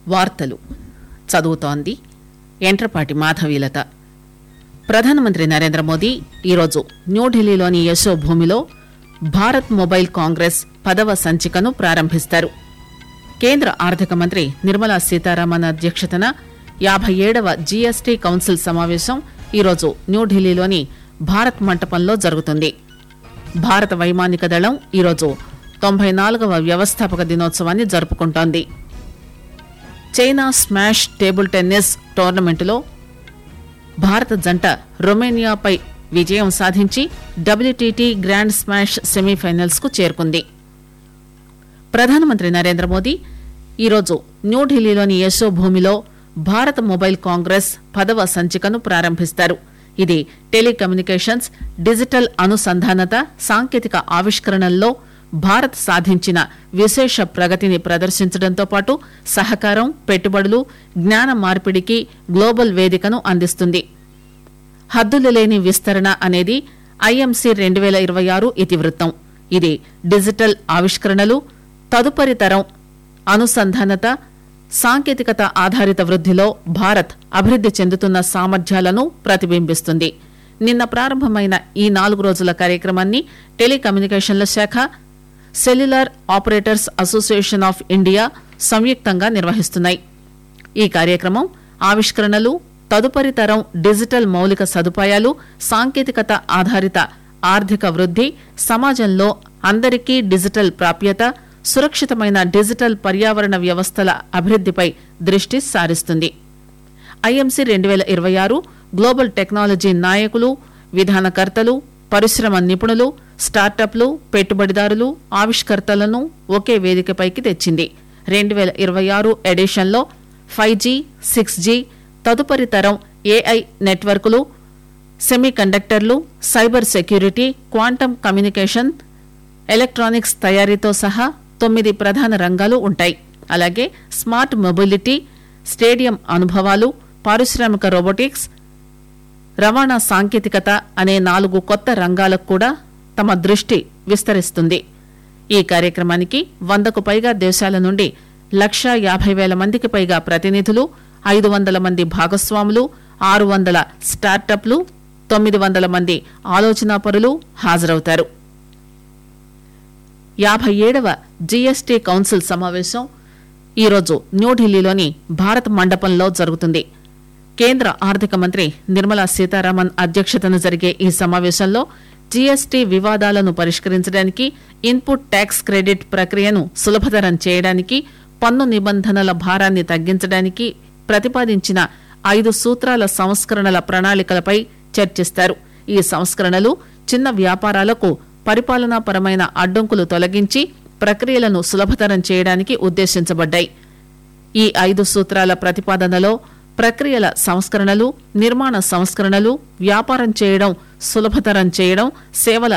వార్తలు చదువుతోంది ఎంట్రపాటి మాధవీలత ప్రధానమంత్రి నరేంద్ర మోదీ ఈరోజు న్యూఢిల్లీలోని యశోభూమిలో భారత్ మొబైల్ కాంగ్రెస్ పదవ సంచికను ప్రారంభిస్తారు కేంద్ర ఆర్థిక మంత్రి నిర్మలా సీతారామన్ అధ్యక్షతన యాభై ఏడవ జీఎస్టీ కౌన్సిల్ సమావేశం ఈరోజు న్యూఢిల్లీలోని భారత్ మంటపంలో జరుగుతుంది భారత వైమానిక దళం ఈరోజు తొంభై నాలుగవ వ్యవస్థాపక దినోత్సవాన్ని జరుపుకుంటోంది చైనా స్మాష్ టేబుల్ టెన్నిస్ టోర్నమెంటులో భారత జంట రొమేనియాపై విజయం సాధించి డబ్ల్యూటీటీ గ్రాండ్ స్మాష్ సెమీఫైనల్స్ కు చేరుకుంది ప్రధానమంత్రి నరేంద్ర మోదీ ఈరోజు న్యూఢిల్లీలోని యశోభూమిలో భారత మొబైల్ కాంగ్రెస్ పదవ సంచికను ప్రారంభిస్తారు ఇది టెలికమ్యూనికేషన్స్ డిజిటల్ అనుసంధానత సాంకేతిక ఆవిష్కరణల్లో భారత్ సాధించిన విశేష ప్రగతిని ప్రదర్శించడంతో పాటు సహకారం పెట్టుబడులు జ్ఞాన మార్పిడికి గ్లోబల్ వేదికను అందిస్తుంది హద్దులు లేని విస్తరణ అనేది ఐఎంసీ రెండు వేల ఇరవై ఆరు ఇతివృత్తం ఇది డిజిటల్ ఆవిష్కరణలు తదుపరి తరం అనుసంధానత సాంకేతికత ఆధారిత వృద్ధిలో భారత్ అభివృద్ది చెందుతున్న సామర్థ్యాలను ప్రతిబింబిస్తుంది నిన్న ప్రారంభమైన ఈ నాలుగు రోజుల కార్యక్రమాన్ని టెలికమ్యూనికేషన్ల శాఖ cellular operators association of India సంయుక్తంగా నిర్వహిస్తున్నాయి ఈ కార్యక్రమం ఆవిష్కరణలు తదుపరి తరం డిజిటల్ మౌలిక సదుపాయాలు సాంకేతికత ఆధారిత ఆర్థిక వృద్ది సమాజంలో అందరికీ డిజిటల్ ప్రాప్యత సురక్షితమైన డిజిటల్ పర్యావరణ వ్యవస్థల అభివృద్దిపై దృష్టి సారిస్తుంది ఐఎంసీ రెండు వేల ఇరవై ఆరు గ్లోబల్ టెక్నాలజీ నాయకులు విధానకర్తలు పరిశ్రమ నిపుణులు స్టార్టప్లు పెట్టుబడిదారులు ఆవిష్కర్తలను ఒకే వేదికపైకి తెచ్చింది రెండు వేల ఇరవై ఆరు ఎడిషన్లో ఫైవ్ జీ సిక్స్ జీ తదుపరి తరం ఏఐ నెట్వర్కులు సెమీ కండక్టర్లు cyber security quantum communication electronics తయారీతో సహా తొమ్మిది ప్రధాన రంగాలు ఉంటాయి అలాగే స్మార్ట్ మొబిలిటీ స్టేడియం అనుభవాలు పారిశ్రామిక రోబోటిక్స్ రవాణా సాంకేతికత అనే నాలుగు కొత్త రంగాలకు కూడా తమ దృష్టి విస్తరిస్తుంది ఈ కార్యక్రమానికి వందకు పైగా దేశాల నుండి లక్షా యాభై వేల మందికి పైగా ప్రతినిధులు ఐదు వందల మంది భాగస్వాములు ఆరు వందల స్టార్టప్లు తొమ్మిది వందల మంది ఆలోచనాపరులు హాజరవుతారు యాభై ఏడవ జీఎస్టీ కౌన్సిల్ సమావేశం ఈరోజు న్యూఢిల్లీలోని భారత్ మండపంలో జరుగుతుంది కేంద్ర ఆర్థిక మంత్రి నిర్మలా సీతారామన్ అధ్యక్షతన జరిగే ఈ సమావేశంలో జీఎస్టీ వివాదాలను పరిష్కరించడానికి ఇన్పుట్ ట్యాక్స్ క్రెడిట్ ప్రక్రియను సులభతరం చేయడానికి పన్ను నిబంధనల భారాన్ని తగ్గించడానికి ప్రతిపాదించిన ఐదు సూత్రాల సంస్కరణల ప్రణాళికలపై చర్చిస్తారు ఈ సంస్కరణలు చిన్న వ్యాపారాలకు పరిపాలనాపరమైన అడ్డంకులు తొలగించి ప్రక్రియలను సులభతరం చేయడానికి ఉద్దేశించబడ్డాయి ఈ ఐదు సూత్రాల ప్రతిపాదనలో ప్రక్రియల సంస్కరణలు నిర్మాణ సంస్కరణలు వ్యాపారం చేయడం సులభతరం చేయడం సేవల